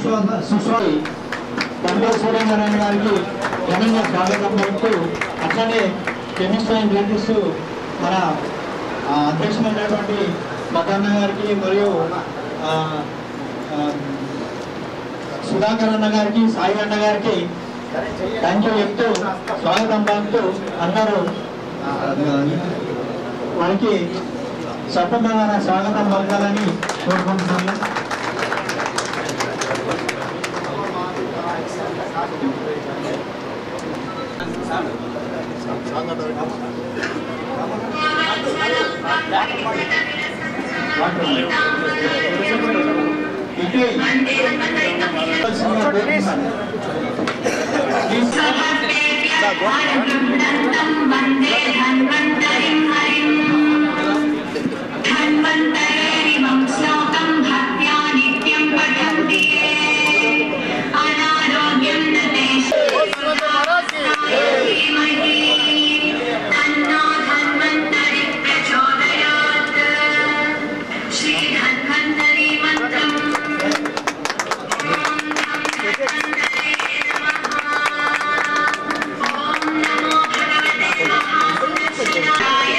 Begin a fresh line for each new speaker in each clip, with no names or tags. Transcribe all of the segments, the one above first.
సుస్వాగ సుస్వాగ బండే సూర్యనారాయణ గారికి ఘనంగా స్వాగతం పలుకుతూ అట్లనే కెమిస్ట్రీని నిర్వహిస్తూ మన ఆ, అధ్యక్షులైనటువంటి మదన్న గారికి మరియు ఆ, ఆ, సుధాకర్ అన్న గారికి సాయి అన్న గారికి థ్యాంక్ యూ చెప్తూ స్వాగతం పలుకుతూ అందరూ ఆ, వారికి సఫలమైన స్వాగతం పలకాలని కోరుకుంటున్నాను ఇటు
धन्वन्तरेरिमं श्लोकं भक्त्या नित्यं पठन्ति ये अनारोग्यं न धीमहि तन्नो धन्वन्तरि प्रचोदयात् श्रीधन्वन्तरि मन्त्रम् ॐ नमो भगवते महापुरुषाय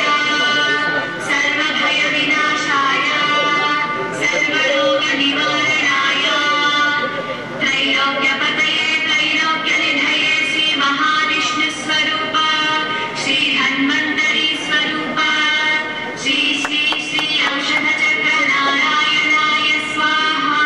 सर्वभयविनाशाय सर्वरोगनिवारणाय त्रैलोक्यपतये त्रैलोक्यनिधये श्रीमहाविष्णुस्वरूप श्रीहन्वन्तरी स्वरूप श्री श्री श्री औषधचक्रनारायणाय स्वाहा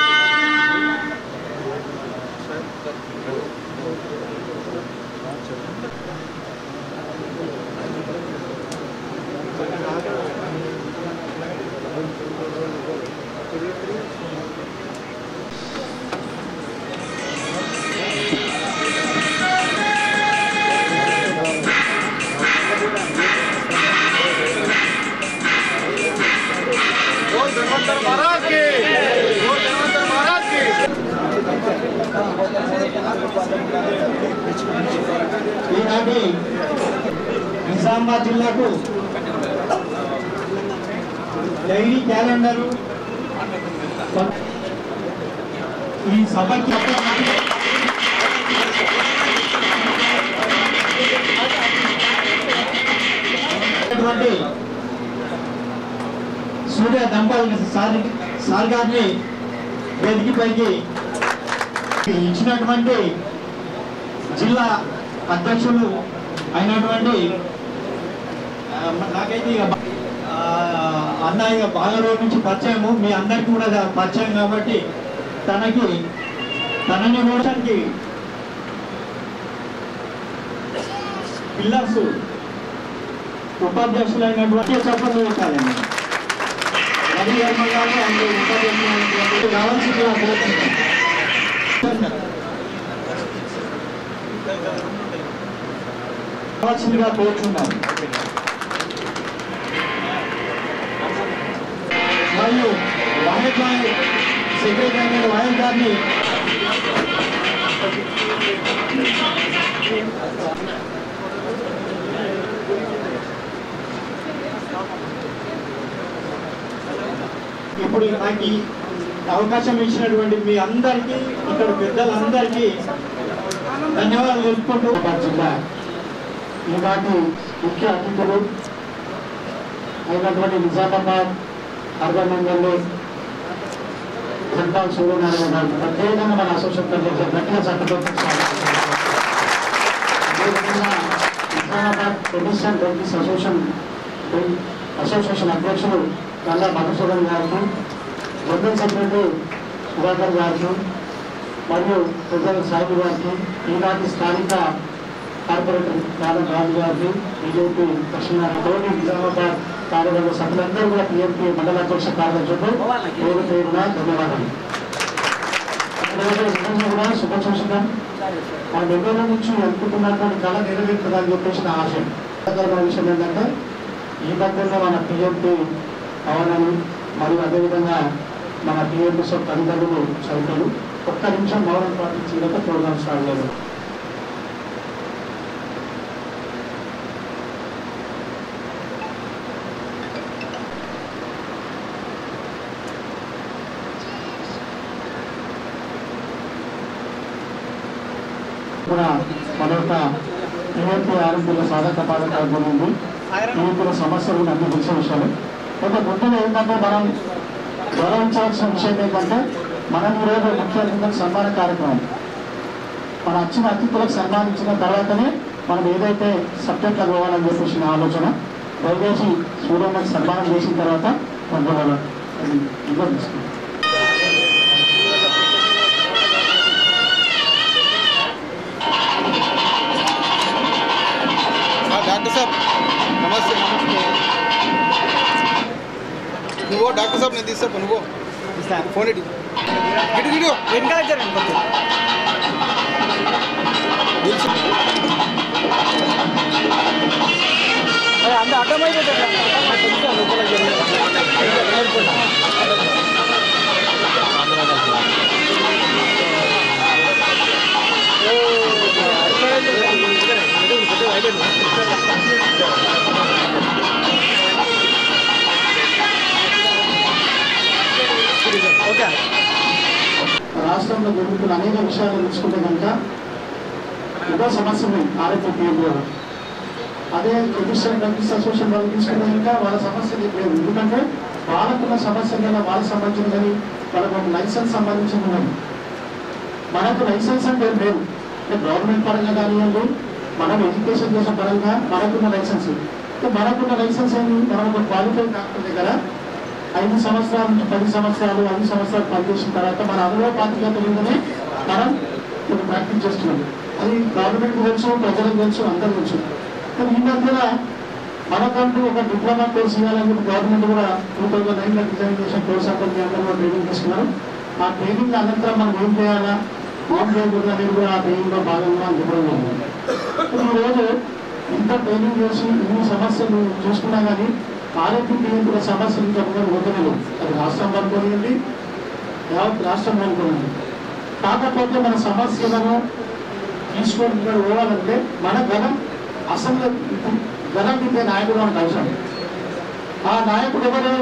ఈనాటి నిజామాబాద్ జిల్లాకు డైలీ క్యాలెండరు ఈ సభకి అటువంటి సూర్య దంపతులు సార్ సార్ గారిని వేదికపైకి ఇచ్చినటువంటి జిల్లా అధ్యక్షులు అయినటువంటి ఆ, నాకైతే ఇక బా- ఆ, అన్న ఇక బాగా రోజు నుంచి పరిచయము మీ అందరికీ కూడా ఇది పరిచయం కాబట్టి తనకి తనని మోషన్కి పిల్లర్స్ ఉపాధ్యక్షులైనటువంటి చెప్పలు పెట్టాలండి రవి వర్మ గారు అండ్ ఉపాధ్యక్షులైనటువంటి కావాల్సిందిగా కోరుకుంటున్నాను కావాల్సిందిగా కోరుచున్నాను మరియు వాహిద్ భాయ్ సెక్రటరీ అయిన వాహిద్ గారిని ఇప్పుడు నాకు ఈ అవకాశం ఇచ్చినటువంటి మీ అందరికీ ఇక్కడ పెద్దలందరికీ ధన్యవాదాలు తెలుపుకుంటూ జిల్లా ఈనాటి ముఖ్య అతిథులు అయినటువంటి నిజామాబాద్ అర్బన్ మండలి ఘంటాల్ సూర్యనారాయణ గారు ప్రత్యేకంగా మన అసోసియేషన్ తరఫున గట్టిగా చట్టబద్ధం Nizamabad edition dentist association association అధ్యక్షులు కల్లా మధుసూదన్ గారికి జనరల్ సెక్రటరీ సుధాకర్ గారికి మరియు ప్రజల సాయి గారికి ఈనాటి స్థానిక కార్పొరేటర్ నారాయణ రాజు గారికి బీజేపీ దక్షిణ ధోని నిజామాబాద్ కార్యవర్గ సభ్యులందరూ కూడా టీఎంపీ మండల అధ్యక్ష కార్యదర్శులు పేరు పేరున ధన్యవాదాలు అదేవిధంగా నిజంగా కూడా శుభసూచకం మా నెల్లూరు నుంచి అనుకుంటున్నటువంటి కళ నెరవేరుతుందని చెప్పేసి నా ఆశయం సందర్భమైన విషయం ఏంటంటే ఈ మధ్యలో మన టీఎంపీ భవనాలు మరియు అదేవిధంగా మన టీఎంపీ సో తల్లిదండ్రులు చదువుతారు ఒక్క నిమిషం మౌనం పాటించి ప్రోగ్రామ్ స్టార్ట్ చేయాలి కూడా మన యొక్క పిఎంపీ ఆరోగ్య సాధక బాధక గురించి పిఎంపీల సమస్యలు కూడా అన్ని తెలిసిన విషయాలు అయితే గుర్తులు ఏంటంటే మనం గౌరవించాల్సిన విషయం ఏంటంటే మనం ఈరోజు ముఖ్య అతిథులకు సన్మాన కార్యక్రమం మన వచ్చిన అతిథులకు సన్మానించిన తర్వాతనే మనం ఏదైతే సబ్జెక్ట్ పోవాలని చెప్పేసి నా ఆలోచన దయచేసి సూర్యమ్మకి సన్మానం చేసిన తర్వాత కొంతవరకు అది ఇవ్వ తీసుకుంటాం
हाँ डॉक्टर साहब नमस्ते नमस्ते నువ్వు డాక్టర్ సాబ్ నేను తీస్తా నువ్వు ఫోన్ ఇటు ఇటు ఇటు
వెనకాల జరగండి కొంచెం అదే అంత అర్థమైపోతుంది లోపల ఓకే
రాష్ట్రంలో జరుగుతున్న అనేక విషయాలు తెలుసుకుంటే కనుక ఇదో సమస్య ఉంది ఆరోగ్య పిఎంలో అదే కెమిస్ట్రీ డాక్టర్స్ అసోసియేషన్ వాళ్ళు తీసుకుంటే ఇంకా వాళ్ళ సమస్య లేదు ఎందుకంటే వాళ్ళకున్న సమస్య వల్ల వాళ్ళకి సంబంధించిన కానీ వాళ్ళకు ఒక లైసెన్స్ సంబంధించింది ఉన్నది మనకు లైసెన్స్ అంటే ఏం లేదు అంటే గవర్నమెంట్ పరంగా కానివ్వండి మనం ఎడ్యుకేషన్ చేసిన పరంగా మనకున్న లైసెన్స్ అంటే మనకున్న లైసెన్స్ ఏంటి మనం ఒక క్వాలిఫైడ్ డాక్టర్ దగ్గర ఐదు సంవత్సరాల నుంచి పది సంవత్సరాలు ఐదు సంవత్సరాలు పనిచేసిన తర్వాత మన అనుభవ పాత్రికత మీదనే మనం ఇప్పుడు ప్రాక్టీస్ చేస్తున్నాం అది గవర్నమెంట్ తెలుసు ప్రజలకు తెలుసు అందరూ తెలుసు కానీ ఈ మధ్యన మనకంటూ ఒక డిప్లొమా కోర్స్ ఇవ్వాలని చెప్పి గవర్నమెంట్ కూడా టూ థౌజండ్ నైన్లో డిజైన్ చేసిన కోర్స్ అంటే మీ అందరూ కూడా ట్రైనింగ్ తీసుకున్నారు ఆ ట్రైనింగ్ అనంతరం మనం ఏం చేయాలా ఏం చేయకూడదు అనేది కూడా ఆ ట్రైనింగ్ లో భాగంగా అని చెప్పడం జరిగింది ఇప్పుడు ఈ రోజు ఇంత ట్రైనింగ్ చేసి ఇన్ని సమస్యలు చూసుకున్నా కానీ ఆరోగ్య క్లినికుల సమస్యలు ఇంకా ముందు పోతలేదు అది రాష్ట్రం అనుకోనివ్వండి యావత్ రాష్ట్రం అనుకోనివ్వండి కాకపోతే మన సమస్యలను తీసుకొని ఇక్కడ పోవాలంటే మన గణం అసెంబ్లీ గణం దిద్దే నాయకుడు మనకు అవసరం ఆ నాయకుడు ఎవరు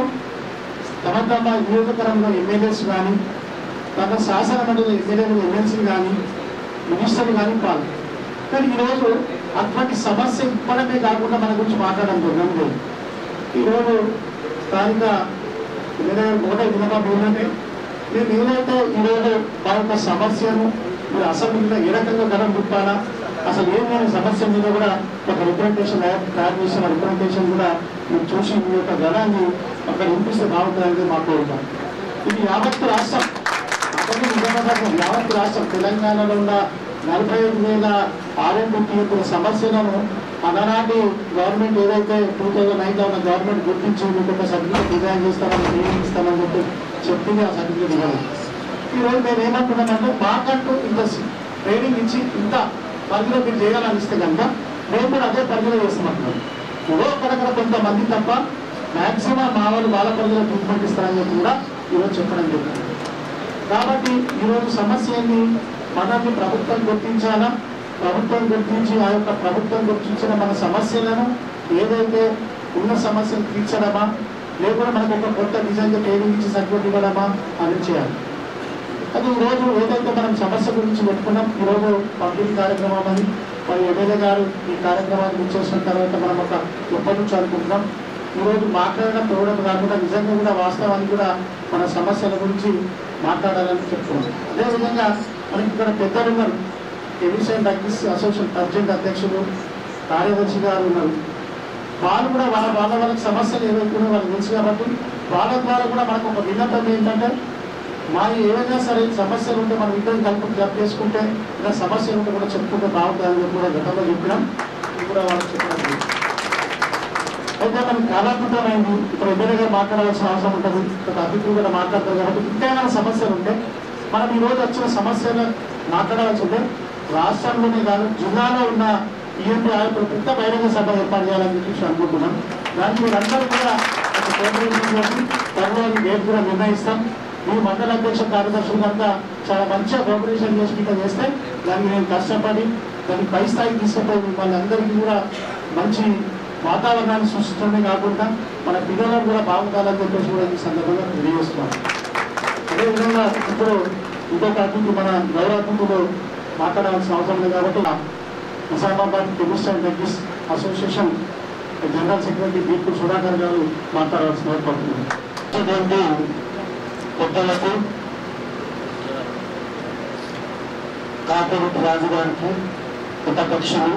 తమ తమ నియోజకవర్గంలో ఎమ్మెల్యేస్ కానీ తమ శాసన మండలి ఎమ్మెల్యేలు ఎమ్మెల్సీలు కానీ మినిస్టర్లు కానీ పాలు కానీ ఈరోజు అటువంటి సమస్య ఇప్పడమే కాకుండా మన గురించి మాట్లాడడం లేదు ఈరోజు స్థానిక ఎమ్మెల్యే మూట వినోబా ఏంటంటే మేము ఏదైతే ఈరోజు మా యొక్క సమస్యను మీరు అసెంబ్లీలో ఏ రకంగా గడం పుట్టాలా అసలు ఏం లేని సమస్య మీద కూడా ఒక రిప్రజెంటేషన్ తయారు చేసిన రిప్రజెంటేషన్ కూడా మీరు చూసి మీ యొక్క గణాన్ని అక్కడ వినిపిస్తే బాగుంటుంది అనేది మా కోరిక ఇది యావత్ రాష్ట్రం అక్కడ నిజామాబాద్ యావత్ రాష్ట్రం తెలంగాణలో ఉన్న నలభై ఐదు వేల ఆరోగ్య తీర్పుల సమస్యలను ఆనాటి గవర్నమెంట్ ఏదైతే టూ థౌజండ్ నైన్లో ఉన్న గవర్నమెంట్ గుర్తించి మీకు ఒక సర్టిఫికేట్ డిజైన్ చేస్తామని ట్రైనింగ్ ఇస్తామని చెప్పి చెప్పింది ఆ సర్టిఫికేట్ ఇవ్వాలి ఈరోజు మేము ఏమంటున్నామంటే మాకంటూ ఇంత ట్రైనింగ్ ఇచ్చి ఇంత పరిధిలో మీరు చేయాలని ఇస్తే కనుక మేము కూడా అదే పరిధిలో చేస్తామంటున్నాం ఏదో అక్కడక్కడ కొంతమంది తప్ప మాక్సిమం మా వాళ్ళు వాళ్ళ పరిధిలో ట్రీట్మెంట్ ఇస్తారని చెప్పి కూడా ఈరోజు చెప్పడం జరిగింది కాబట్టి ఈరోజు సమస్య ఏంది మనల్ని ప్రభుత్వం గుర్తించాలా ప్రభుత్వం గుర్తించి ఆ యొక్క ప్రభుత్వం గుర్తించిన మన సమస్యలను ఏదైతే ఉన్న సమస్యను తీర్చడమా లేకుండా మనకు ఒక కొత్త నిజంగా ట్రైనింగ్ ఇచ్చి సర్టిఫికేట్ ఇవ్వడమా అని చేయాలి అది ఈరోజు ఏదైతే మనం సమస్య గురించి పెట్టుకున్నాం ఈరోజు పంపిణీ కార్యక్రమం అని మరి ఎమ్మెల్యే గారు ఈ కార్యక్రమాన్ని చేసిన తర్వాత మనం ఒక ఎప్పటి నుంచి అనుకుంటున్నాం ఈరోజు మాట్లాడడం చూడడం కాకుండా నిజంగా కూడా వాస్తవాన్ని కూడా మన సమస్యల గురించి మాట్లాడాలని చెప్తున్నాం అదేవిధంగా మనకి ఇక్కడ పెద్దలు ఉన్నారు ఎమిషన్ డగ్గిస్ అసోసియేషన్ ప్రెసిడెంట్ అధ్యక్షులు కార్యదర్శి గారు ఉన్నారు వాళ్ళు కూడా వాళ్ళ వాళ్ళ వాళ్ళకి సమస్యలు ఏవైతే వాళ్ళకి తెలుసు కాబట్టి వాళ్ళ ద్వారా కూడా మనకు ఒక విన్నపం ఏంటంటే మా ఏవైనా సరే సమస్యలు ఉంటే మనం ఇద్దరు కలిపి జప్ చేసుకుంటే ఇలా సమస్యలు ఉంటే కూడా చెప్పుకుంటే బాగుంటుంది అని చెప్పి కూడా గతంలో చెప్పినాం ఇది కూడా వాళ్ళకి చెప్పడం జరిగింది. అయితే మనకి కాలాతీతమైంది ఇప్పుడు ఎమ్మెల్యే గారు మాట్లాడాల్సిన అవసరం ఉంటుంది ఒక అతిథులు కూడా మాట్లాడతారు కాబట్టి ఇంకేమైనా సమస్యలు ఉంటే మనం ఈ రోజు వచ్చిన సమస్యలు మాట్లాడాల్సి ఉంటే రాష్ట్రంలోనే కాదు జిల్లాలో ఉన్న ఈఎంపీ ఆయనకు పెద్ద బహిరంగ సభ ఏర్పాటు చేయాలని చెప్పేసి అనుకుంటున్నాం దానికి మీరందరూ కూడా ఒక కోఆపరేషన్ చేసి త్వరలో ఈ డేట్ కూడా నిర్ణయిస్తాం మీ మండల అధ్యక్ష కార్యదర్శులు కనుక చాలా మంచిగా కోఆపరేషన్ చేసి ఇట్లా చేస్తే దానికి నేను కష్టపడి దాన్ని పై స్థాయికి తీసుకుపోయి వాళ్ళందరికీ కూడా మంచి వాతావరణాన్ని సృష్టించడమే కాకుండా మన పిల్లలకు కూడా బాగుండాలని చెప్పేసి కూడా ఈ సందర్భంగా తెలియజేస్తున్నాం అదేవిధంగా ఇప్పుడు ఇంకొక అతిథి మన గౌరవ అతిథులు మాట్లాడవలసిన అవసరం ఉంది కాబట్టి Nizamabad chemist and technist association general secretary BP Sudhakar గారు మాట్లాడవలసిన కోరుతున్నాను ఇటువంటి పెద్దలకు కాపూరు రాజు గారికి ప్రతిపక్షులు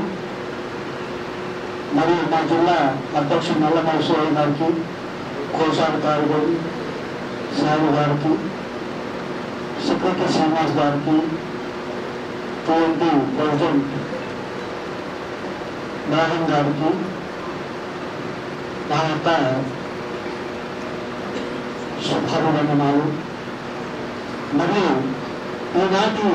మరియు మా జిల్లా అధ్యక్షుడు నల్ల మహేశ్వర గారికి కోశాధికారి గారు సాగు గారికి సెక్రటరీ శ్రీనివాస్ గారికి టీఎంపీ ప్రెసిడెంట్ ఇబ్రాహిం గారికి నా యొక్క శుభాభివందనాలు మరియు ఈనాటి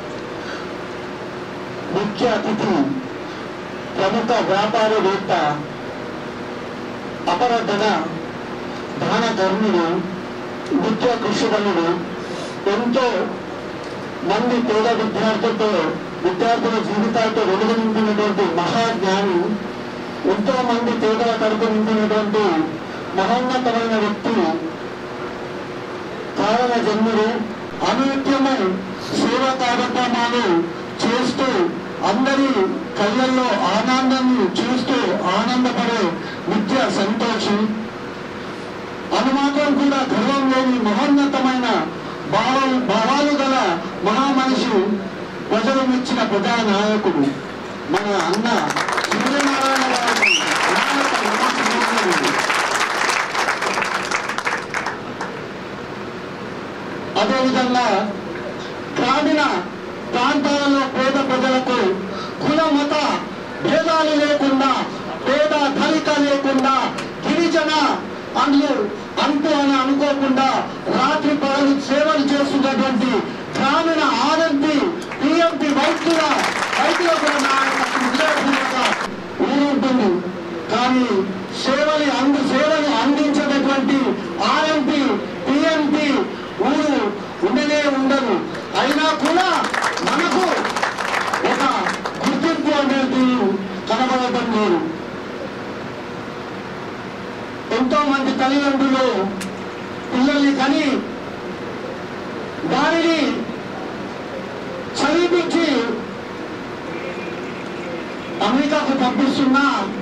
ముఖ్య అతిథి ప్రముఖ వ్యాపారవేత్త అపరధన దాన ధర్ముడు నిత్య కృషివలుడు ఎంతో మంది పేద విద్యార్థులతో విద్యార్థుల జీవితాలతో వెలుగు నింపినటువంటి మహాజ్ఞాని ఎంతో మంది పేదల కడుపు నింపినటువంటి మహోన్నతమైన వ్యక్తి కారణ జన్ముడు అనునిత్యము సేవా కార్యక్రమాలు చేస్తూ అందరి కళ్ళల్లో ఆనందాన్ని చూస్తూ ఆనందపడే నిత్య సంతోషి అనుమాత్రం కూడా గర్వం లేని మహోన్నతమైన భావాలు భావాలు గల మహామనిషి ప్రజలు మెచ్చిన ప్రజా నాయకుడు మన అన్న సూర్యనారాయణ గారి ఉన్నత విమర్శకుడు. అదేవిధంగా గ్రామీణ ప్రాంతాలలో పేద ప్రజలకు కుల మత భేదాలు లేకుండా పేద ధనిక లేకుండా గిరిజన అందు అంటూ అని అనుకోకుండా రాత్రి పగలు సేవలు చేస్తున్నటువంటి గ్రామీణ ఆర్ఎంపీ పిఎంపీ వైద్యుల వైద్యుల కూడా నా యొక్క హృదయపూర్వక ఊరు ఉంటుంది కానీ సేవలు అందు సేవలు అందించేటటువంటి ఆర్ఎంపీ పిఎంపీ ఊరు ఉండనే ఉండదు అయినా కూడా మనకు ఒక గుర్తింపు అనేది కనబడటం లేదు ఎంతో మంది తల్లిదండ్రులు పిల్లల్ని కని వారిని చదివించి అమెరికాకు పంపిస్తున్న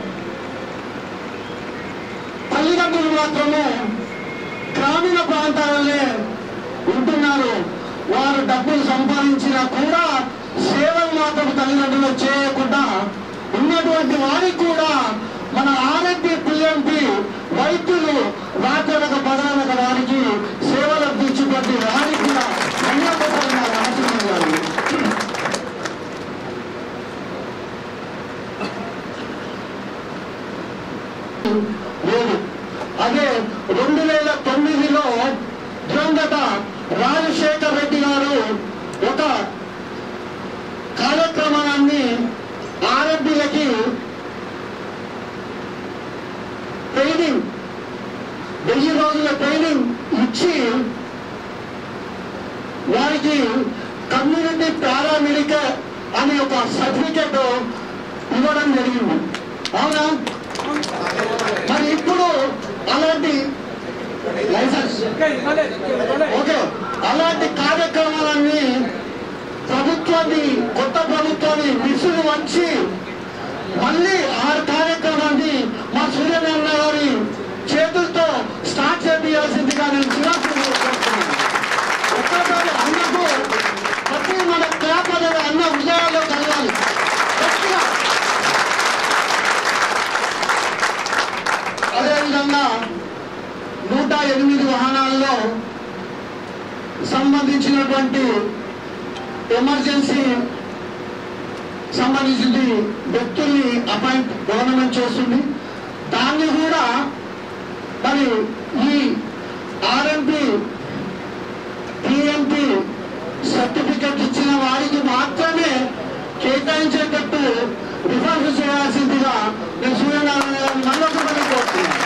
తల్లిదండ్రులు మాత్రము గ్రామీణ ప్రాంతాలనే ఉంటున్నారు వారు డబ్బులు సంపాదించినా కూడా సేవలు మాత్రం తల్లిదండ్రులు చేయకుండా ఉన్నటువంటి వారికి కూడా మన ఆరోగ్య పిఎంపి వైద్యులు రాత్రనక పదనక వారికి సేవలు అందించినటువంటి వారికి కూడా ధన్యవాదాలు అవసరం గారు లేదు అదే రెండు వేల తొమ్మిదిలో దివంగత రాజశేఖర్ రెడ్డి గారు ఒక కార్యక్రమాన్ని ఆర్ఎంపీలకి ట్రైనింగ్ వెయ్యి రోజుల ట్రైనింగ్ ఇచ్చి వారికి కమ్యూనిటీ పారామెడికల్ అనే ఒక సర్టిఫికెట్ ఇవ్వడం జరిగింది అవునా మరి ఇప్పుడు అలాంటి లైసెన్స్ ఓకే అలాంటి కార్యక్రమాలన్నీ ప్రభుత్వాన్ని కొత్త ప్రభుత్వాన్ని విసుగు వచ్చి మళ్ళీ ఆ కార్యక్రమాన్ని మా సూర్యనారాయణ గారి చేతులతో స్టార్ట్ చేయాల్సిందిగా నేను చిరాకు కోరుతున్నాను. ఒక్కసారి అన్నకు ప్రతి మన క్లాప్ అనేది అన్న హృదయాల్లో కలగాలి గట్టిగా. అదేవిధంగా నూట ఎనిమిది వాహనాల్లో సంబంధించినటువంటి ఎమర్జెన్సీ సంబంధించింది వ్యక్తుల్ని అపాయింట్ గవర్నమెంట్ చేస్తుంది దాన్ని కూడా మరి ఈ ఆర్ఎంపీ టిఎంపీ సర్టిఫికెట్ ఇచ్చిన వారికి మాత్రమే కేటాయించేటట్టు రిఫర్ చేయాల్సిందిగా నేను సూర్యనారాయణ గారిని మరొకటి కోరుతున్నాను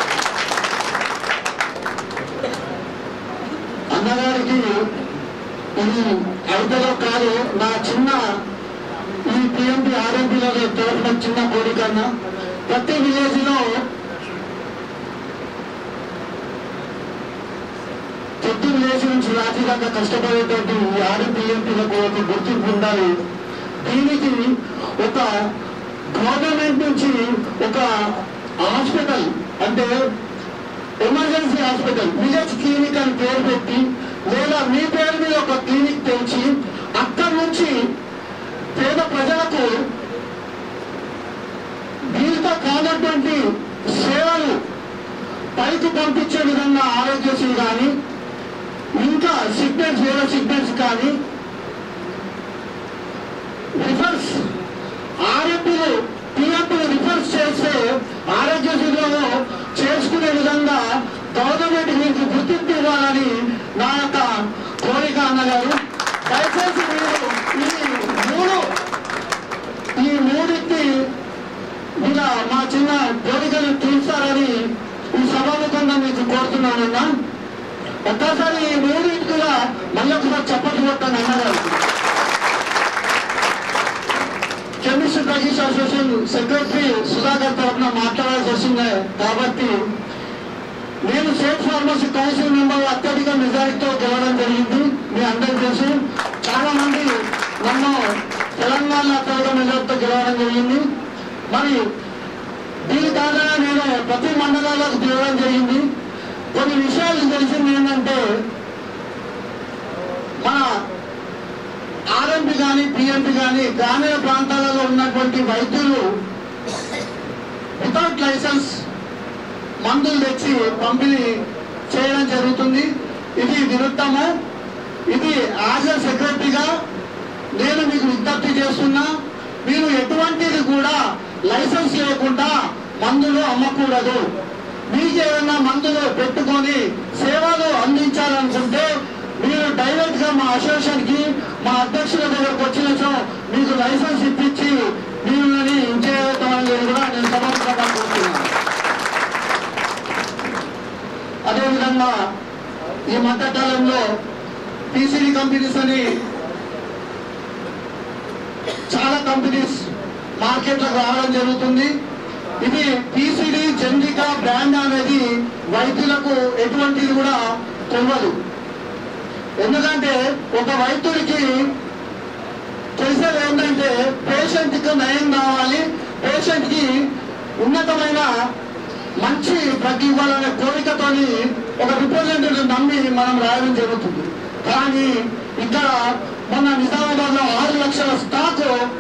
అన్నగారికి ఇది ఐదలో కాదు నా చిన్న ఈ పిఎంపి ఆర్ఎంపీలో తోట చిన్న కోరిక అన్న ప్రతి విలేజ్ లో పొద్దున్న లేచి నుంచి రాత్రి దాకా కష్టపడేటువంటి ఈ ఆరు పిఎంపీలకు ఒక గుర్తింపు ఉండాలి దీనికి ఒక గవర్నమెంట్ నుంచి ఒక హాస్పిటల్ అంటే ఎమర్జెన్సీ హాస్పిటల్ విలేజ్ క్లినిక్ అని పేరు పెట్టి లేదా మీ పేరు మీద ఒక క్లినిక్ తెచ్చి అక్కడి నుంచి పేద ప్రజలకు వీరితో కానటువంటి సేవలు పైకి పంపించే విధంగా ఆరోగ్యశ్రీ కానీ ఇంకా సిగ్నల్స్ వేరే సిగ్నల్స్ కానీ రిఫర్స్ ఆర్ఎంపీలు పిఎంపీలు రిఫర్స్ చేస్తే ఆరోగ్యశ్రీలో చేసుకునే విధంగా గవర్నమెంట్ మీకు గుర్తింపు ఇవ్వాలని నా యొక్క కోరిక అన్నగారు దయచేసి మీరు ఈ మూడు ఈ మూడింటి మీద మా చిన్న కోరికలు తీర్చారని ఈ సభాముఖంగా మీకు కోరుతున్నానన్నా ఒక్కసారి ఈ మూడింటి కూడా మళ్ళీ ఒకసారి చెప్పట్లు కొట్టాను అన్నగారు chemistry drugs association secretary Sudhakar తరఫున మాట్లాడాల్సి వస్తుంది కాబట్టి నేను స్టేట్ ఫార్మసీ కౌన్సిల్ మెంబర్ అత్యధిక మెజారిటీతో గెలవడం జరిగింది మీ అందరికీ తెలుసు చాలా మంది నన్ను తెలంగాణ అత్యధిక మెజారిటీతో గెలవడం జరిగింది మరి దీని కారణంగా నేను ప్రతి మండలాలకు తిరగడం జరిగింది కొన్ని విషయాలు తెలిసింది ఏంటంటే మన ఆర్ఎంపి కానీ పిఎంపి కానీ గ్రామీణ ప్రాంతాలలో ఉన్నటువంటి వైద్యులు వితౌట్ లైసెన్స్ మందులు తెచ్చి పంపిణీ చేయడం జరుగుతుంది ఇది విరుద్ధము ఇది యాజ్ సెక్రటరీగా నేను మీకు విజ్ఞప్తి చేస్తున్నా మీరు ఎటువంటిది కూడా లైసెన్స్ లేకుండా మందులు అమ్మకూడదు మీకు ఏదైనా మందులు పెట్టుకొని సేవలు అందించాలనుకుంటే మీరు డైరెక్ట్ గా మా అసోసియేషన్ కి మా అధ్యక్షుల దగ్గరకు వచ్చినచో మీకు లైసెన్స్ ఇప్పించి మిమ్మల్ని ఇంచేయటమని కూడా నేను సమర్పంగా కోరుతున్నాను అదేవిధంగా ఈ మధ్య కాలంలో టీసీడీ కంపెనీస్ అని చాలా కంపెనీస్ మార్కెట్లోకి రావడం జరుగుతుంది ఇది టీసీడీ జెండికా బ్రాండ్ అనేది వైద్యులకు ఎటువంటిది కూడా తెలియదు ఎందుకంటే ఒక వైద్యుడికి తెలిసేది ఏంటంటే పేషెంట్ కి నయం కావాలి పేషెంట్ కి ఉన్నతమైన మంచి డ్రగ్ ఇవ్వాలనే కోరికతోని ఒక రిప్రజెంటేటివ్ నమ్మి మనం రాయడం జరుగుతుంది కానీ ఇక్కడ మొన్న నిజామాబాద్ లో ఆరు లక్షల స్టాక్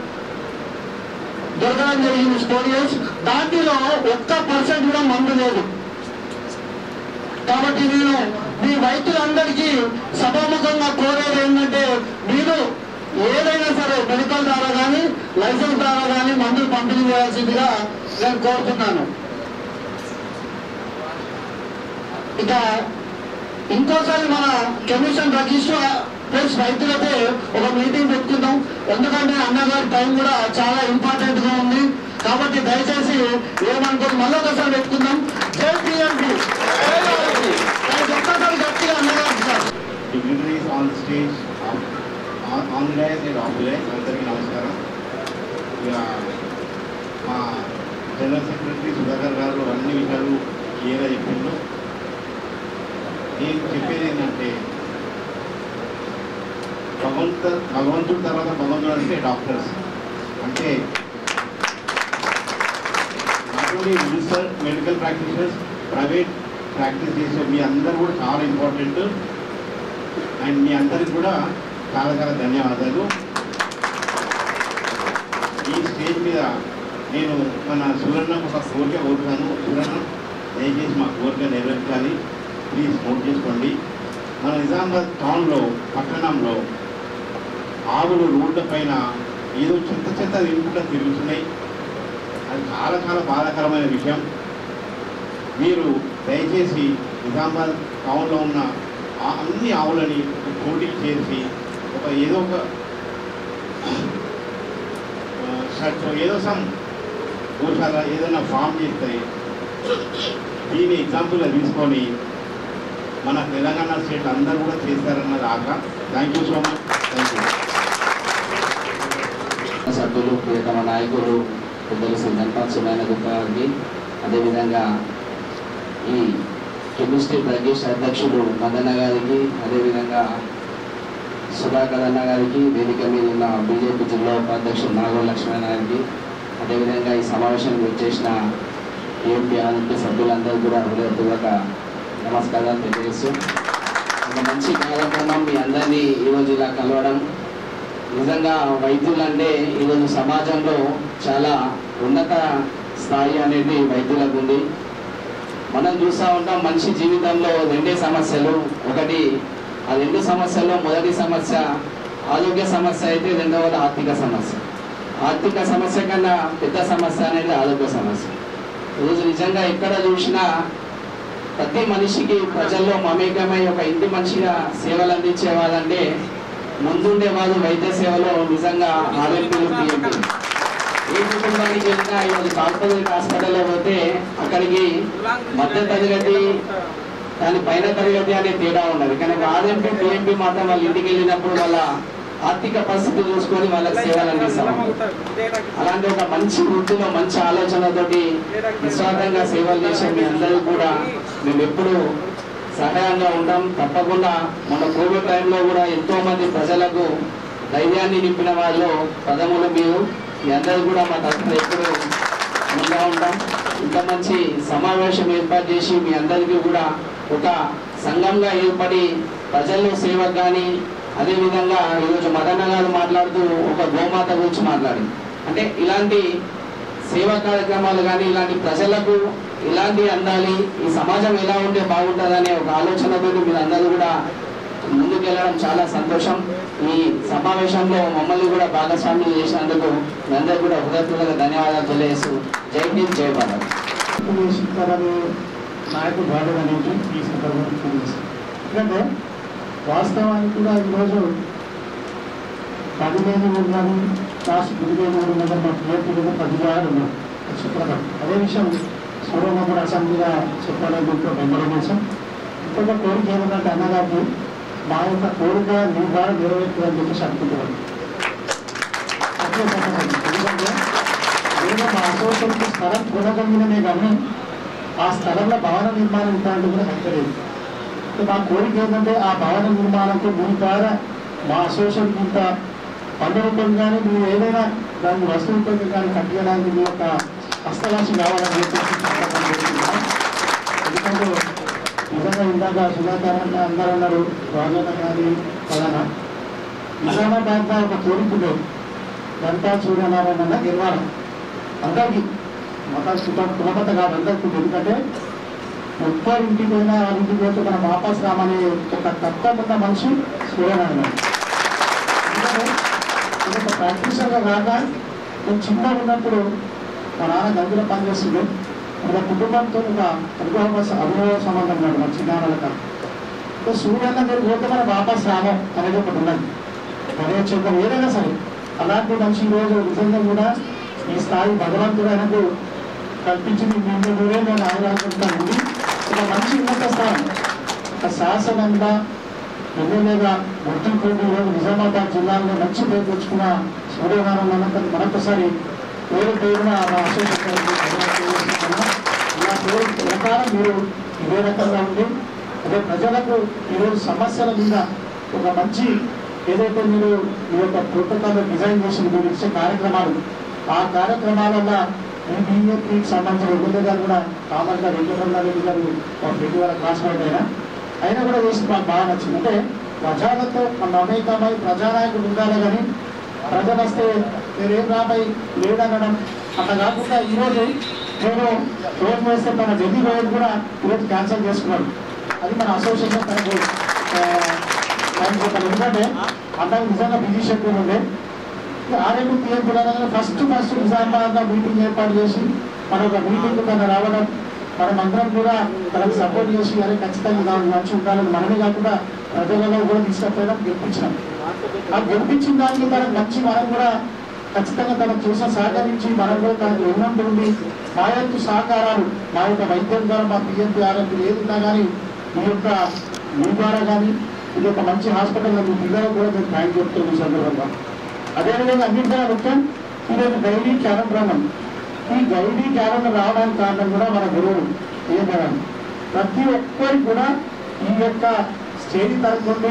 దొరకడం జరిగింది స్టోరీస్ దాంట్లో ఒక్క పర్సెంట్ కూడా మందు లేదు కాబట్టి నేను మీ వైద్యులందరికీ సభాముఖంగా కోరేది ఏంటంటే మీరు ఏదైనా సరే మెడికల్ ద్వారా కానీ లైసెన్స్ ద్వారా కానీ మందులు పంపిణీ చేయాల్సిందిగా నేను కోరుతున్నాను ఇక ఇంకోసారి మన కమిషన్ రిజిస్టర్ ప్లస్ రైతులతో ఒక మీటింగ్ పెట్టుకుందాం ఎందుకంటే అన్నగారి టైం కూడా చాలా ఇంపార్టెంట్ గా ఉంది కాబట్టి దయచేసి ఏమనుకోదు మళ్ళీ ఒకసారి పెట్టుకుందాం జై పిఎంపి ఒక్కసారి గట్టిగా అన్నగారు sir
dignitaries on the stage, on on the dais and off the dais, అందరికీ నమస్కారం ఇక మా జనరల్ సెక్రటరీ సుధాకర్ గారు అన్ని విషయాలు క్లియర్గా చెప్పిండు నేను చెప్పేది ఏంటంటే భగవంత భగవంతుడి తర్వాత భగవంతుడు అంటే డాక్టర్స్ అంటే not only register medical practitioners private practice చేసే మీ అందరూ కూడా చాలా ఇంపార్టెంట్ అండ్ మీ అందరికి కూడా చాలా చాలా ధన్యవాదాలు ఈ స్టేజ్ మీద నేను మన సురన్నకు ఒక కోరిక కోరుతాను సురన్న దయచేసి మా కోరిక నెరవేర్చాలి ప్లీజ్ నోట్ చేసుకోండి మన నిజామాబాద్ టౌన్లో పట్టణంలో ఆవులు రోడ్ల పైన ఏదో చెత్త చెత్త తిరుగుకుంటూ తిరుగుతున్నాయి అది చాలా చాలా బాధాకరమైన విషయం మీరు దయచేసి నిజామాబాద్ టౌన్లో ఉన్న ఆ అన్ని ఆవులని ఒక పోటీకి చేసి ఒక ఏదో ఒక షర్ట్ ఏదో సమ్ గోశాల ఏదైనా ఫామ్ చేస్తాయి దీన్ని ఎగ్జాంపుల్గా తీసుకొని మన తెలంగాణ స్టేట్ అందరూ కూడా చేస్తారన్నది ఆక thank you so much thank you
సభ్యులు ప్రియతమ నాయకులు పెద్దలు సింగంపా సుమైన గారికి అదేవిధంగా ఈ కెమిస్ట్రీ ప్రదేశ్ అధ్యక్షుడు మదన్న గారికి అదేవిధంగా సుధాకర్ అన్న గారికి వేదిక మీద ఉన్న బీజేపీ జిల్లా ఉపాధ్యక్షుడు నాగోల లక్ష్మణ గారికి అదేవిధంగా ఈ సమావేశానికి వచ్చేసిన ఏఎంపీ ఆనంద సభ్యులందరూ కూడా హృదయపూర్వక నమస్కారాలు తెలియజేస్తూ ఒక మంచి కార్యక్రమం మీ అందరినీ ఈరోజు ఇలా కలవడం నిజంగా వైద్యులు అంటే ఈరోజు సమాజంలో చాలా ఉన్నత స్థాయి అనేది వైద్యులకు ఉంది మనం చూస్తూ ఉంటాం మనిషి జీవితంలో రెండే సమస్యలు ఒకటి ఆ రెండు సమస్యల్లో మొదటి సమస్య ఆరోగ్య సమస్య అయితే రెండవది ఆర్థిక సమస్య ఆర్థిక సమస్య కన్నా పెద్ద సమస్య అనేది ఆరోగ్య సమస్య ఈరోజు నిజంగా ఎక్కడ చూసినా ప్రతి మనిషికి ప్రజల్లో మమేకమై ఒక ఇంటి మనిషిగా సేవలు అందించే వాళ్ళంటే ముందుండే వాళ్ళు వైద్య సేవలో నిజంగా ఆరోగ్యులు పిఎంపీ ఏ కుటుంబానికి వెళ్ళినా ఈరోజు కార్పొరేట్ హాస్పిటల్లో పోతే అక్కడికి మధ్య తరగతి దాని పైన తరగతి అనే తేడా ఉన్నది కానీ ఆర్ఎంపీ పిఎంపీ మాత్రం వాళ్ళ ఇంటికి వెళ్ళినప్పుడు వాళ్ళ ఆర్థిక పరిస్థితి చూసుకొని వాళ్ళకి సేవలు అందిస్తాం అలాంటి ఒక మంచి వృత్తిలో మంచి ఆలోచనతోటి నిస్వార్థంగా సేవలు చేసే మీ అందరూ కూడా మేము ఎప్పుడు సహాయంగా ఉంటాం తప్పకుండా మన కోవిడ్ టైంలో కూడా ఎంతో మంది ప్రజలకు ధైర్యాన్ని నింపిన వాళ్ళు ప్రథములు మీరు మీ అందరూ కూడా మా తరఫున ఎప్పుడు ముందుగా ఉంటాం ఇంత మంచి సమావేశం ఏర్పాటు చేసి మీ అందరికీ కూడా ఒక సంఘంగా ఏర్పడి ప్రజల్లో సేవకు కానీ అదేవిధంగా ఈరోజు మదన్న గారు మాట్లాడుతూ ఒక గోమాత గురించి మాట్లాడి అంటే ఇలాంటి సేవా కార్యక్రమాలు కానీ ఇలాంటి ప్రజలకు ఇలాంటి అందాలి ఈ సమాజం ఎలా ఉంటే బాగుంటుందనే ఒక ఆలోచనతో మీరు అందరూ కూడా ముందుకెళ్ళడం చాలా సంతోషం ఈ సమావేశంలో మమ్మల్ని కూడా భాగస్వామ్యం చేసినందుకు మీ అందరూ కూడా హృదయపూర్వక ధన్యవాదాలు తెలియజేస్తూ జై హింద్ జై భారత్
చేసింటారనే నాయకుడు రాడు అనేది ఈ సందర్భంగా తెలియజేస్తాను ఎందుకంటే వాస్తవానికి కూడా ఈరోజు పది లేని ఉన్నాను లాస్ట్ పది లేని ఉన్నదని మా పిఎపీ మీద పది వారు ఉన్నాం చెప్పడం అదే విషయం సూర్యమ్మ కూడా అసెంబ్లీగా చెప్పాలని చెప్పి వెంబడి చేశాం ఇంకొక కోరిక ఏమంటే అన్నగారికి మా యొక్క కోరిక మీ ద్వారా నెరవేర్తుందని చెప్పేసి అనుకుంటున్నాను అట్లే చెప్పండి ఎందుకంటే నేను మా అసోసియేషన్కి స్థలం కొనగలిగిననే కానీ ఆ స్థలంలో భవన నిర్మాణం ఇవ్వాలంటే కూడా హెచ్చలేదు మా కోరిక ఏంటంటే ఆ భవన నిర్మాణంతో మీ ద్వారా మా అసోసియేషన్ ఇంత పన్ను రూపం కానీ మీరు ఏదైనా దాన్ని వస్తు రూపంగా కానీ కట్టడానికి మీ యొక్క హస్తలాక్షి కావాలని చెప్పేసి సంకల్పం చేసుకున్నాం. ఎందుకంటే నిజంగా ఇందాక సుధాకర్ అన్న అందరూ అన్నారు రాజన్న గారి పదన నిజామాబాద్లో ఒక కోరిక ఉండేది గంటా సూర్యనారాయణ అన్న నిర్మాణం అందరికీ మత కుల కులమత కాదు అందరికీ ఎందుకంటే ఒక్క ఇంటికి పోయినా వాళ్ళ ఇంటికి పోతే మన వాపస్ రామనే ఒక తత్వం ఉన్న మనిషి సూర్యనారాయణ ఎందుకంటే ఇది ఒక ప్రాక్టీసర్గా కాక నేను చిన్నగా ఉన్నప్పుడు మా నాన్న గంగులో పనిచేస్తుంది ఒక కుటుంబంతో ఒక అనుభవ అనుభవ సంబంధం ఉన్నాడు మా చిన్నాన్నలక సో సూర్యన్న మీరు పోతే మన వాపస్ రామం అనేది ఒకటి ఉన్నది అదే చెప్పడం ఏదైనా సరే అలాంటి మనిషి ఈరోజు నిజంగా కూడా ఈ స్థాయి భగవంతుడు ఆయనకు కల్పించింది మేము మీరే నేను ఆరాధన ఉంది ఒక మంచి ఉన్నత స్థానం ఒక శాసనంగా ఎమ్మెల్యేగా గుర్తింపు ఈరోజు నిజామాబాద్ జిల్లాలో మంచి పేరు తెచ్చుకున్న సూర్యనారాయణ అనంతరం మరొకసారి పేరు పేరున మా అసోసియేషన్ ఇలా పేరు ప్రకారం మీరు ఇదే రకంగా ఉండి అదే ప్రజలకు ఈరోజు సమస్యల మీద ఒక మంచి ఏదైతే మీరు మీ యొక్క ప్రోటోకాల్ డిజైన్ చేసి మీరు ఇచ్చే కార్యక్రమాలు ఆ కార్యక్రమాలలో ఈ బీజేపీకి సంబంధించిన ఎమ్మెల్యే గారు కూడా కామన్గా వెంకటరమణ రెడ్డి గారు ఒక రెడ్డి గారు క్లాస్మేట్ అయినా అయినా కూడా చేసి మాకు బాగా నచ్చింది అంటే ప్రజలతో మమేకమై ప్రజానాయకుడు ఉండాలి కానీ ప్రజలు వస్తే మీరేం రాబై లేదనడం అట్లా కాకుండా ఈరోజు నేను రోజు వేస్తే తన ఢిల్లీ రోడ్ కూడా ఈరోజు క్యాన్సిల్ చేసుకున్నాడు అది మన అసోసియేషన్ తనకు ఆ, ఆయన చెప్పాను ఎందుకంటే అంతకు నిజంగా బిజీ షెడ్యూల్ ఉండే ఆర్ఎంపీ పిఎం పిల్లలందరూ ఫస్ట్ ఫస్ట్ నిజామాబాద్లో మీటింగ్ ఏర్పాటు చేసి మన ఒక మీటింగ్ తన రావడం మనం అందరం కూడా తనకు సపోర్ట్ చేసి అరే ఖచ్చితంగా ఇలా మంచి ఉండాలని మనమే కాకుండా ప్రజలలో కూడా తీసుకపోయడం గెలిపించినాం ఆ గెలిపించిన దానికి తనకు మంచి మనం కూడా ఖచ్చితంగా తనకు చూసిన సహకరించి మనం కూడా తనకు రుణం ఉండి మా యొక్క సహకారాలు మా యొక్క వైద్యం ద్వారా మా పిఎంపీ ఆర్ఎంపీ ఏది ఉన్నా కానీ మీ యొక్క మీ ద్వారా కానీ ఇది ఒక మంచి హాస్పిటల్ మీ పిల్లలకు కూడా నేను థ్యాంక్ చెప్తాను ఈ సందర్భంగా అదేవిధంగా అన్నింటికన్నా ముఖ్యం ఈరోజు గైడీ క్యాలెండర్ ఈ గైడీ క్యాలెండర్ రావడానికి కారణం కూడా మన గురువులు ఏం మేడం ప్రతి ఒక్కరికి కూడా ఈ యొక్క స్టేజ్ తరఫు నుండి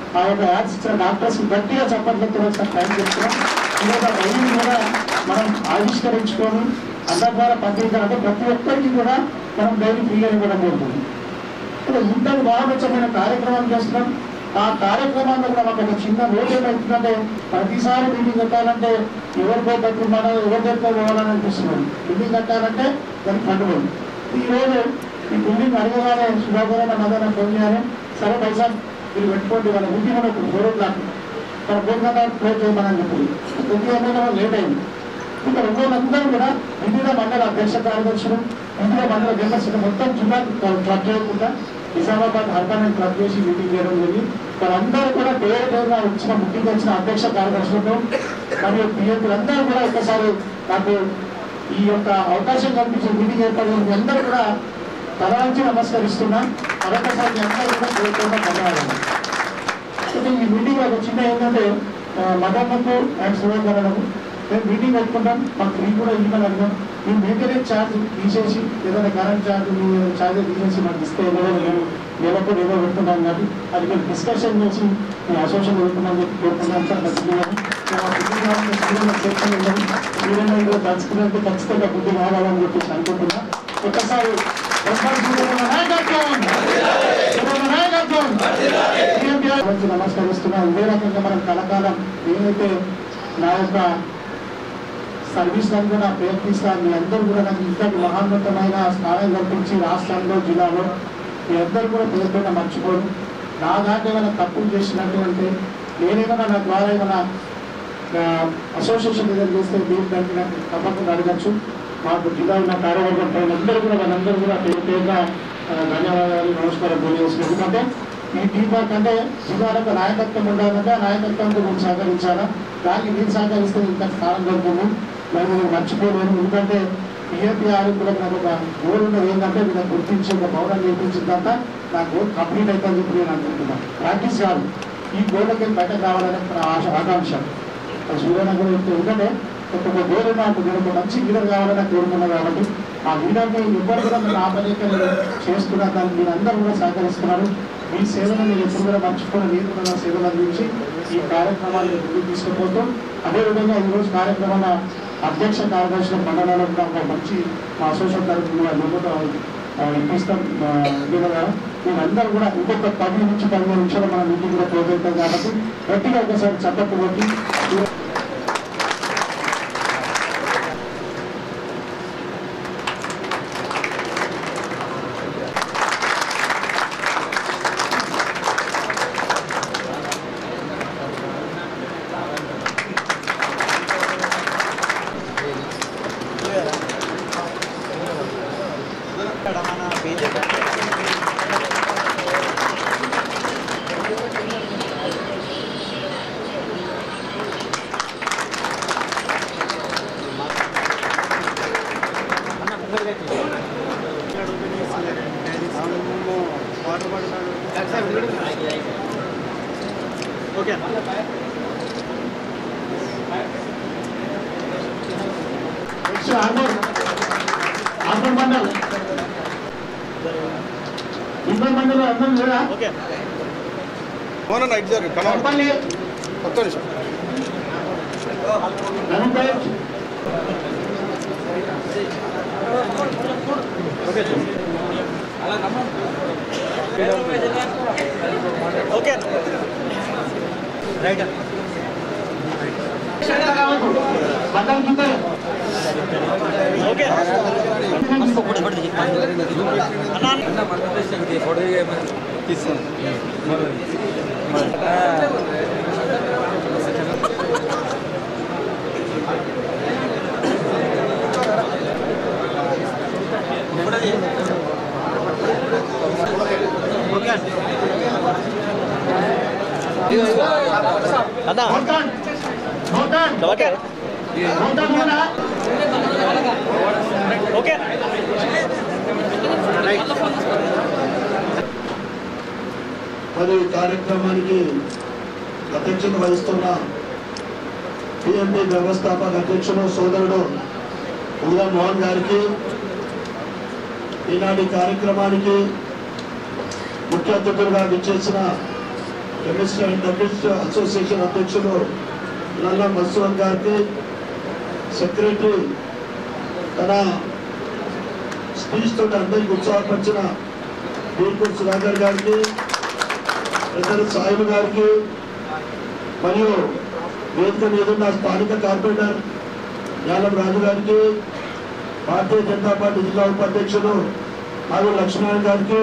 ఆ యొక్క యాడ్స్ ఇచ్చిన డాక్టర్స్ గట్టిగా చప్పట్లతో ఒకసారి థ్యాంక్ చెప్తున్నాం ఈ యొక్క రైలు కూడా మనం ఆవిష్కరించుకొని అందరి ద్వారా పంపించాలంటే ప్రతి ఒక్కరికి కూడా మనం డైలీ ఫ్రీగా ఇవ్వడం జరుగుతుంది ఇప్పుడు ఇంతటి బాలపక్షమైన కార్యక్రమం చేస్తున్నాం ఆ కార్యక్రమాల్లో కూడా మాకు ఒక చిన్న రోజు ఏమవుతుందంటే ప్రతిసారి మీటింగ్ కట్టాలంటే ఎవరికో కట్టుకున్నారో ఎవరి దగ్గర పోవాలని అనిపిస్తున్నాం బిల్డింగ్ కట్టాలంటే దానికి పండుగ ఈ రోజు ఈ బిల్డింగ్ అడగగానే శుభాకరణ మదన ఫోన్ చేయాలి సరే పైసా మీరు పెట్టుకోండి వాళ్ళ ఇంటి కూడా ఇప్పుడు ఫోర్ దాకా మన భోజనాలు క్లోజ్ చేయమని చెప్పి ప్రతి ఏమైనా లేట్ అయింది ఇంకా రెండోళ్ళందరూ కూడా వివిధ మండల అధ్యక్ష కార్యదర్శులు వివిధ మండల మెంబర్స్ మొత్తం జిల్లా క్లబ్ చేయకుండా నిజామాబాద్ అర్బన్ క్లబ్ చేసి మీటింగ్ చేయడం జరిగింది వాళ్ళందరూ కూడా పేరు పేరుగా వచ్చిన ముఖ్యంగా వచ్చిన అధ్యక్ష కార్యదర్శులతో మరియు పిఎంలందరూ కూడా ఒకసారి నాకు ఈ యొక్క అవకాశం కల్పించిన మీటింగ్ ఏర్పడిన మీ అందరూ కూడా తల వంచి నమస్కరిస్తున్నా మరొకసారి మీ అందరూ కూడా పేరుతో ధన్యవాదాలు అయితే ఈ మీటింగ్ ఒక చిన్న ఏంటంటే ఆ, మదన్నకు అండ్ సురేంద్రకు మేము మీటింగ్ పెట్టుకుంటాం మాకు ఫ్రీ కూడా ఇవ్వమని అడిగాం మీ మెయింటెనెన్స్ ఛార్జ్ తీసేసి ఏదైనా కరెంట్ ఛార్జ్ మీ ఛార్జ్ తీసేసి మాకు ఇస్తే ఏదో మేము నెలకు ఏదో పెడుతున్నాం కాబట్టి అది మేము డిస్కషన్ చేసి మీ అసోసియేషన్ పెడుతున్నాం చెప్పి కోరుకున్నాం సార్ ఖచ్చితంగా సెక్షన్ ఉన్నది మీరైనా ఇందులో పంచుకున్నట్టు ఖచ్చితంగా బుద్ధి కావాలని చెప్పేసి అనుకుంటున్నా ఒకసారి ప్రసాద్ సూర్యనారాయణ నాయకత్వం సూర్యనారాయణ నాయకత్వం మంచి నమస్కరిస్తున్నా ఇదే రకంగా మనం కలకాలం ఏదైతే నా యొక్క సర్వీస్ లను కూడా ప్రయత్నిస్తాను మీ అందరూ కూడా నాకు ఇంతటి మహాన్నతమైన స్థానం కల్పించి రాష్ట్రంలో జిల్లాలో మీ అందరూ కూడా పేరు పేరున మర్చిపోరు నా దాంట్లో ఏమైనా తప్పులు చేసినట్టు అంటే నేనేమైనా నా ద్వారా ఏమైనా ఆ, అసోసియేషన్ ఏదైనా చేస్తే మీరు దానికి నాకు తప్పకుండా అడగచ్చు మాకు జిల్లా ఉన్న కార్యవర్గం పైన అందరూ కూడా వాళ్ళందరూ కూడా పేరు పేరున ఆ, ధన్యవాదాలు నమస్కారం తెలియజేసిన ఎందుకంటే ఈ టీపాక్ అంటే జిల్లాలకు నాయకత్వం ఉండాలంటే ఆ నాయకత్వంతో మేము సహకరించాలా దానికి మీరు సహకరిస్తే ఇంత స్థానం దొరుకుతుంది మేము మర్చిపోలేము ఎందుకంటే పిఎపి ఆరోగ్యులకు నాకు ఒక గోల్ ఉన్నది ఏంటంటే వీళ్ళకి గుర్తించి ఒక పౌరం నేర్పించిందంతా నా గోల్ కంప్లీట్ అవుతుందని చెప్పి నేను అనుకుంటున్నాను ప్రాక్టీస్ కాదు ఈ గోల్కి బయటకు రావాలనే నా ఆశ ఆకాంక్ష సూర్యన కూడా చెప్తే ఎందుకంటే ఒక గోల్ నాకు నేను ఒక మంచి లీడర్ కావాలని నాకు కోరుకున్నాను కాబట్టి ఆ లీడర్ని ఎవ్వరు కూడా నేను ఆపలేక నేను చేస్తున్నా దాన్ని మీరు అందరూ కూడా సహకరిస్తున్నారు మీ సేవను నేను ఎప్పుడు కూడా మర్చిపోయిన నేను కూడా నా సేవలు అందించి ఈ కార్యక్రమాన్ని ముందుకు తీసుకుపోతూ అదేవిధంగా ఈరోజు కార్యక్రమాల అధ్యక్ష కార్యదర్శుల మండలాల్లో కూడా ఒక మంచి మా అసోసియేషన్ తరఫున నమ్ముతా ఇప్పిస్తాం విధంగా మేమందరూ కూడా ఇంకొక పది నుంచి పదిహేను నిమిషాలు మన మీటింగ్ కూడా క్లోజ్ అవుతాం కాబట్టి గట్టిగా ఒకసారి చప్పట్లు కొట్టి
మన BJP okay
next Armoor Armoor mandal ఇంకో మండలం అందరం లేదా
ఓకే
మోన నైట్ జరు కమాన్
చెప్పండి
ఒక్క నిమిషం
నవీన్
ఓకే ఓకే రైట్
మండలం కింద
ఓకే అన్నా ఓకే అన్నా
మోటాన్ మోటాన్
ఓకే
మోటాన్ కూడా
ఓకే
మరి ఈ కార్యక్రమానికి అధ్యక్షత వహిస్తున్న పిఎంపి వ్యవస్థాపక అధ్యక్షుడు సోదరుడు ఉదా మోహన్ గారికి ఈనాటి కార్యక్రమానికి ముఖ్య అతిథులుగా విచ్చేసిన కెమిస్ట్రీ అండ్ కెమిస్ట్ అసోసియేషన్ అధ్యక్షులు నల్ల మసూద్ గారికి సెక్రటరీ తన స్పీచ్ తోటి అందరికి ఉత్సాహపరిచిన బీర్పూర్ సుధాకర్ గారికి పెద్దలు సాయిబు గారికి మరియు వేదిక మీద ఉన్న స్థానిక కార్పొరేటర్ యాలం రాజు గారికి భారతీయ జనతా పార్టీ జిల్లా ఉపాధ్యక్షుడు నాగు లక్ష్మణ్ గారికి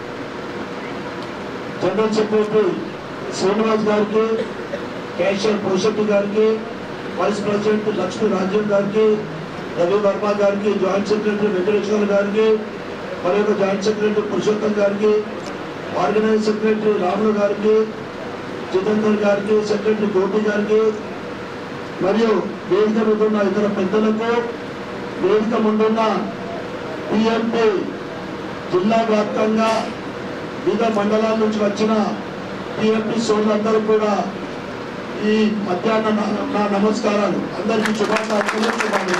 జనరల్ సెక్రటరీ శ్రీనివాస్ గారికి కేశవ్ పోషెట్టి గారికి వైస్ ప్రెసిడెంట్ లక్ష్మీ రాజీవ్ గారికి రవి వర్మ గారికి జాయింట్ సెక్రటరీ వెంకటేశ్వర గారికి మరి ఒక జాయింట్ సెక్రటరీ పురుషోత్తం గారికి ఆర్గనైజ్ సెక్రటరీ రాములు గారికి జితేందర్ గారికి సెక్రటరీ గోపి గారికి మరియు వేదిక మీద ఉన్న ఇతర పెద్దలకు వేదిక ముందున్న పిఎంపి జిల్లా వ్యాప్తంగా వివిధ మండలాల నుంచి వచ్చిన పిఎంపి సోదరులందరూ కూడా ఈ మధ్యాహ్న నా- నా నమస్కారాలు అందరికీ శుభాకాంక్షలు శుభాలు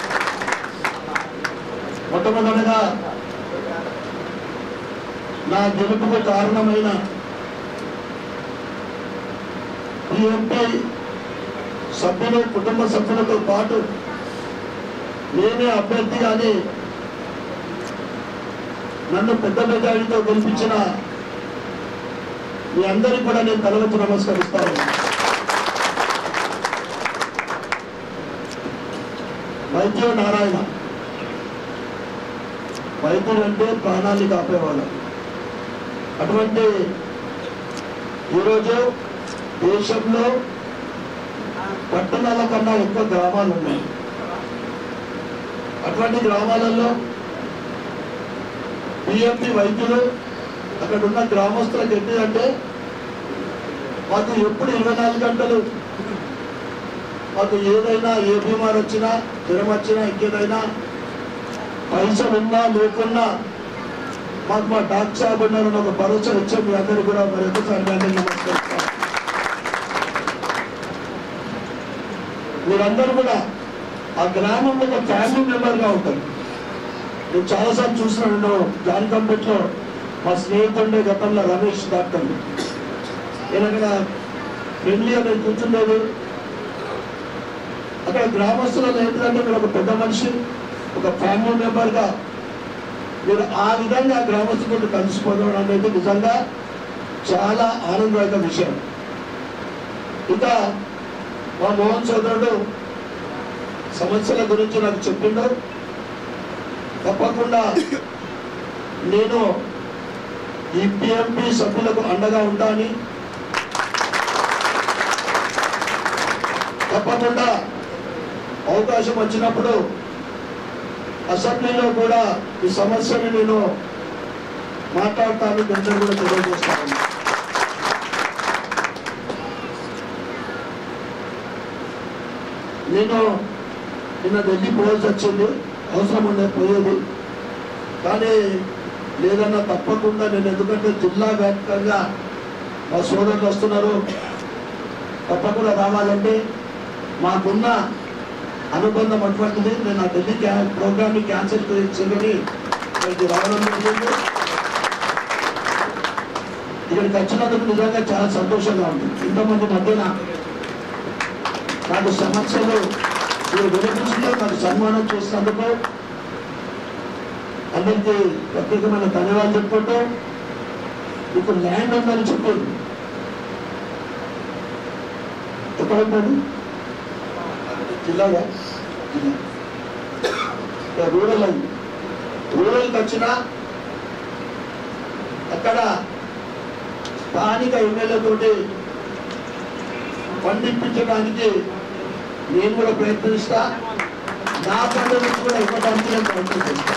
మొట్టమొదటిగా నా గెలుపుకు కారణమైన పిఎంపి సభ్యులు కుటుంబ సభ్యులతో పాటు నేనే అభ్యర్థి అని నన్ను పెద్ద మెజారిటీతో గెలిపించిన మీ అందరికీ కూడా నేను తలవంచి నమస్కరిస్తాను వైద్య నారాయణ వైద్యుడు అంటే ప్రాణాన్ని కాపేవాడు అటువంటి ఈరోజు దేశంలో పట్టణాల కన్నా ఎక్కువ గ్రామాలు ఉన్నాయి అటువంటి గ్రామాలలో పిఎంపి వైద్యులు అక్కడ ఉన్న గ్రామస్తులకు ఏంటిదంటే మాకు ఎప్పుడు ఇరవై నాలుగు గంటలు మాకు ఏదైనా ఏ బీమార్ వచ్చినా జ్వరం వచ్చినా ఇంకేదైనా పైసలు ఉన్నా లేకున్నా మాకు మా డాక్టర్ సాబ్ ఉన్నారని ఒక భరోసా ఇచ్చే మీ అందరూ కూడా మరి ఒకసారి మీ అందరికీ నమస్కరిస్తాను మీరందరూ కూడా ఆ గ్రామంలో ఒక ఫ్యామిలీ మెంబర్గా ఉంటారు నేను చాలాసార్లు చూసినాను నేను జాన్ కంపెట్లో మా స్నేహితుడే గతంలో రమేష్ డాక్టర్ నేను అక్కడ ఫ్రెండ్లీ అని కూర్చుండేది అక్కడ గ్రామస్తులలో ఏంటంటే మీరు ఒక పెద్ద మనిషి ఒక ఫ్యామిలీ మెంబర్గా మీరు ఆ విధంగా గ్రామస్తులతో కలిసిపోవడం అనేది నిజంగా చాలా ఆనందదాయక విషయం ఇంకా మా మోహన్ సోదరుడు సమస్యల గురించి నాకు చెప్పిండు తప్పకుండా నేను ఈ పిఎంపి సభ్యులకు అండగా ఉంటాని తప్పకుండా అవకాశం వచ్చినప్పుడు అసెంబ్లీలో కూడా ఈ సమస్యని నేను మాట్లాడతాను అందరూ కూడా తెలియజేస్తాను నేను నిన్న ఢిల్లీ పోవాల్సి వచ్చింది అవసరం ఉండే పోయేది కానీ లేదన్నా తప్పకుండా నేను ఎందుకంటే జిల్లా వ్యాప్తంగా మా సోదరులు వస్తున్నారు తప్పకుండా రావాలంటే మాకున్న అనుబంధం అటువంటిది నేను ఆ ఢిల్లీ క్యా ప్రోగ్రామ్ని క్యాన్సిల్ చేయని ఇక్కడికి రావడం జరిగింది ఇక్కడికి వచ్చినందుకు నిజంగా చాలా సంతోషంగా ఉంది ఇంతమంది మధ్యన నాకు సమస్యలు మీరు వినిపించిందో నాకు సన్మానం చేసినందుకు అందరికీ ప్రత్యేకమైన ధన్యవాదాలు చెప్పుకుంటూ మీకు ల్యాండ్ ఉందని చెప్పింది ఎక్కడ ఉంటుంది జిల్లాగా జిల్లా ఇక్కడ రూరల్ అయింది రూరల్కి వచ్చిన అక్కడ స్థానిక ఎమ్మెల్యేతోటి పండించడానికి నేను కూడా ప్రయత్నిస్తా నా పండు నుంచి కూడా ఇవ్వడానికి నేను ప్రయత్నం చేస్తా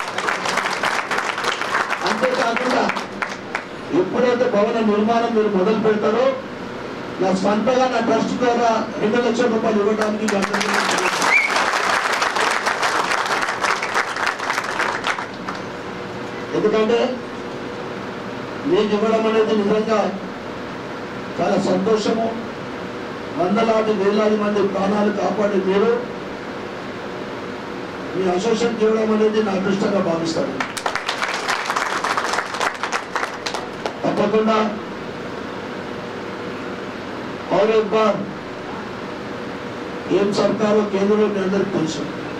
అంతేకాకుండా ఎప్పుడైతే భవన నిర్మాణం మీరు మొదలు పెడతారో నా స్వంతగా నా ట్రస్ట్ ద్వారా రెండు లక్షల రూపాయలు ఇవ్వడానికి మీ అందరికీ నేను తెలియజేస్తాను. ఎందుకంటే మీకు ఇవ్వడం అనేది నిజంగా చాలా సంతోషము వందలాది వేలాది మంది ప్రాణాలు కాపాడి మీరు మీ అసోసియేషన్ చేయడం అనేది నా అదృష్టంగా భావిస్తాను తప్పకుండా और एक बार ఏం సర్కారు కేంద్రంలో మీ అందరికి తెలుసు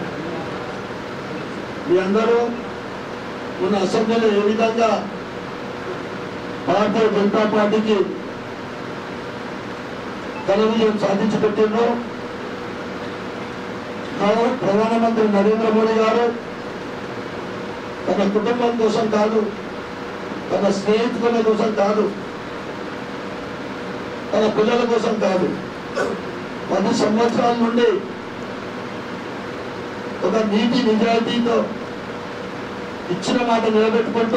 మీ అందరూ మన అసెంబ్లీలో ఏ విధంగా భారతీయ జనతా పార్టీకి ఘన విజయం సాధించి పెట్టిండ్రో ప్రధాన- ప్రధానమంత్రి నరేంద్ర మోడీ గారు తన కుటుంబం కోసం కాదు తన స్నేహితుల కోసం కాదు తన పిల్లల కోసం కాదు పది సంవత్సరాల నుండి ఒక నీతి నిజాయితీతో ఇచ్చిన మాట నిలబెట్టుకుంటూ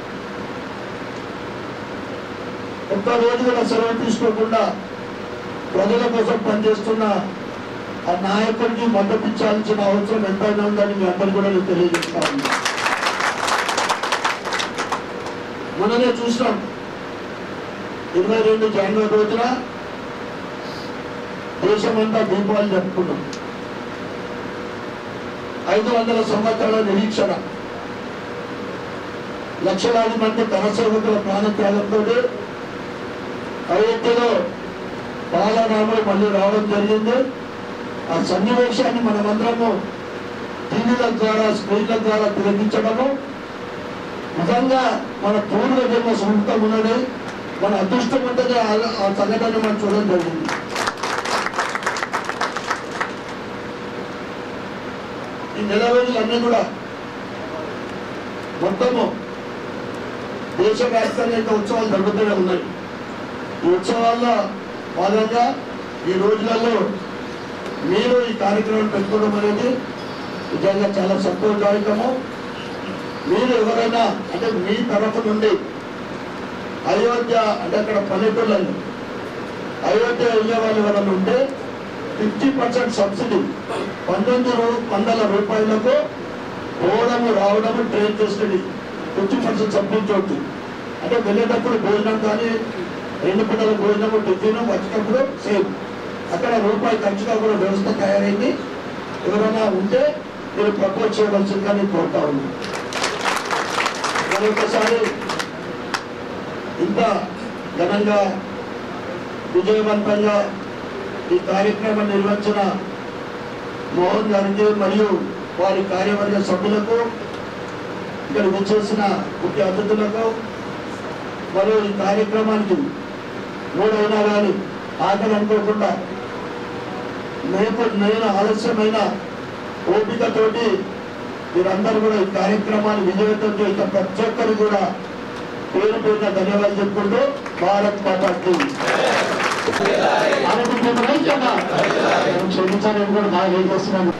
ఒక్క రోజు కూడా సెలవు తీసుకోకుండా ప్రజల కోసం పనిచేస్తున్న ఆ నాయకుడికి మద్దతు ఇచ్చాల్సిన అవసరం ఎంతైనా ఉందని మీ అందరు కూడా నేను తెలియజేస్తా ఉన్నా మొన్ననే చూసినాం ఇరవై రెండు జనవరి రోజున దేశమంతా దీపావళి జరుపుకున్నాం ఐదు వందల సంవత్సరాల నిరీక్షణ లక్షలాది మంది కరసేవకుల ప్రాణత్యాగంతో అయోధ్యలో బాలరాముడు మళ్ళీ రావడం జరిగింది ఆ సన్నివేశాన్ని మనమందరము టీవీల ద్వారా స్క్రీన్ల ద్వారా తిలకించడము నిజంగా మన పూర్వ జన్మ సుహృతం ఉన్నది మన అదృష్టం ఉంటది ఆ- ఆ సంఘటన మనం చూడడం జరిగింది ఈ నెల రోజులన్నీ కూడా మొత్తము దేశవ్యాప్తంగా ఇంకా ఉత్సవాలు జరుగుతూనే ఉన్నాయి ఈ ఉత్సవాల్లో భాగంగా ఈ రోజులలో మీరు ఈ కార్యక్రమం పెట్టుకోవడం అనేది నిజంగా చాలా సంతోషదాయకము మీరు ఎవరైనా అంటే మీ తరఫు నుండి అయోధ్య అంటే అక్కడ పల్లెటూళ్ళని అయోధ్య వెళ్ళే వాళ్ళు ఎవరైనా ఉంటే ఫిఫ్టీ పర్సెంట్ సబ్సిడీ పంతొమ్మిది రూ- వందల రూపాయలకు పోవడము రావడము train facility fifty percent subsidy అంటే వెళ్ళేటప్పుడు భోజనం కానీ రెండు పూటల భోజనము టిఫిన్ వచ్చేటప్పుడు సేమ్ అక్కడ రూపాయి ఖర్చుగా కూడా వ్యవస్థ తయారైంది ఎవరైనా ఉంటే మీరు ప్రపోజ్ చేయవలసిందిగా నేను కోరుతా ఉన్నాను మరొకసారి ఇంత ఘనంగా విజయవంతంగా ఈ కార్యక్రమం నిర్వహించిన మోహన్ గారికి మరియు వారి కార్యవర్గ సభ్యులకు ఇక్కడ విచ్చేసిన ముఖ్య అతిథులకు మరియు ఈ కార్యక్రమానికి మూడైనా కానీ ఆకలి అనుకోకుండా నేను నేను ఆలస్యమైన ఓపికతోటి మీరందరూ కూడా ఈ కార్యక్రమాన్ని విజయవంతం చేసిన ప్రతి ఒక్కరు కూడా పేరు పేరున ధన్యవాదాలు చెప్పుకుంటూ భారత్ మాతాకి
క్షమించాలని కూడా బాగా ఏం చేస్తున్నాను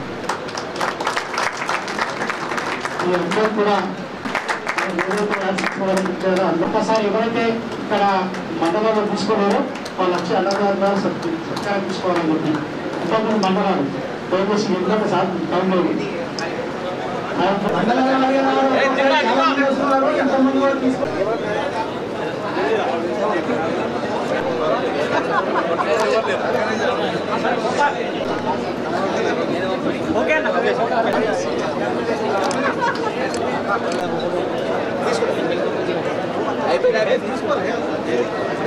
మీ అందరూ కూడా ఏదైతే ఆశించుకోవాలనిపించారో ఒక్కసారి ఎవరైతే ఇక్కడ మండలంలో తీసుకున్నారో వాళ్ళ వచ్చి అన్నదాన ద్వారా సత్- సత్కారం తీసుకోవాలని ఇంకొక మండలాలు దయచేసి ఎందుకంటే సార్ టైం లేదు
ఓకే అన్న ఓకే
అయిపోయింది అయిపోయింది